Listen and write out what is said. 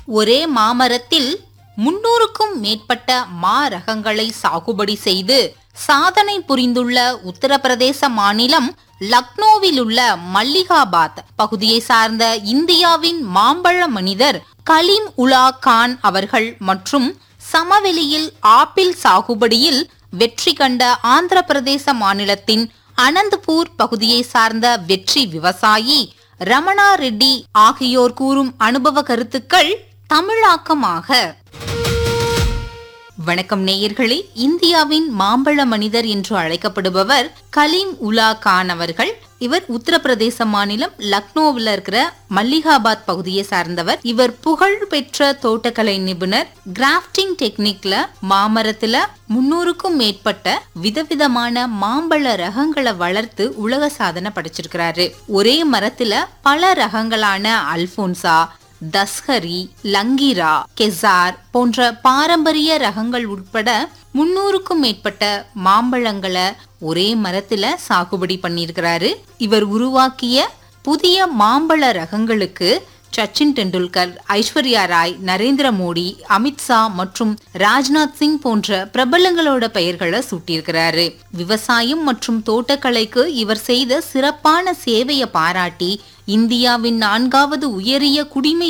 ஒரே மாமரத்தில் முன்னூறுக்கும் மேற்பட்ட மா ரகங்களை சாகுபடி செய்து சாதனை புரிந்துள்ள உத்தரப்பிரதேச மாநிலம் லக்னோவில் உள்ள மல்லிகாபாத் பகுதியை சார்ந்த இந்தியாவின் மாம்பழ மனிதர் கலீம் உலா கான் அவர்கள் மற்றும் சமவெளியில் ஆப்பிள் சாகுபடியில் வெற்றி கண்ட ஆந்திர பிரதேச மாநிலத்தின் அனந்தபூர் பகுதியை சார்ந்த வெற்றி விவசாயி ரமணா ரெட்டி ஆகியோர் கூறும் அனுபவ கருத்துக்கள் தமிழாக்கமாக வணக்கம் நேயர்களே இந்தியாவின் மாம்பழ மனிதர் என்று அழைக்கப்படுபவர் கலீம் உலா கான் அவர்கள் இவர் உத்தரப்பிரதேச மாநிலம் லக்னோவில் இருக்கிற மல்லிகாபாத் பகுதியை சார்ந்தவர் இவர் புகழ் பெற்ற தோட்டக்கலை நிபுணர் கிராஃப்டிங் டெக்னிக்ல மாமரத்துல முன்னூறுக்கும் மேற்பட்ட விதவிதமான மாம்பழ ரகங்களை வளர்த்து உலக சாதனை படைச்சிருக்கிறாரு ஒரே மரத்துல பல ரகங்களான அல்போன்சா தஸ்ஹரி லங்கிரா கெசார் போன்ற பாரம்பரிய ரகங்கள் உட்பட முன்னூறுக்கும் மேற்பட்ட மாம்பழங்களை ஒரே மரத்துல சாகுபடி பண்ணியிருக்கிறாரு இவர் உருவாக்கிய புதிய மாம்பழ ரகங்களுக்கு சச்சின் டெண்டுல்கர் ஐஸ்வர்யா ராய் நரேந்திர மோடி அமித்ஷா மற்றும் ராஜ்நாத் சிங் போன்ற பிரபலங்களோட பெயர்களை சூட்டியிருக்கிறாரு விவசாயம் மற்றும் தோட்டக்கலைக்கு இவர் செய்த சிறப்பான சேவையை பாராட்டி இந்தியாவின் நான்காவது உயரிய குடிமை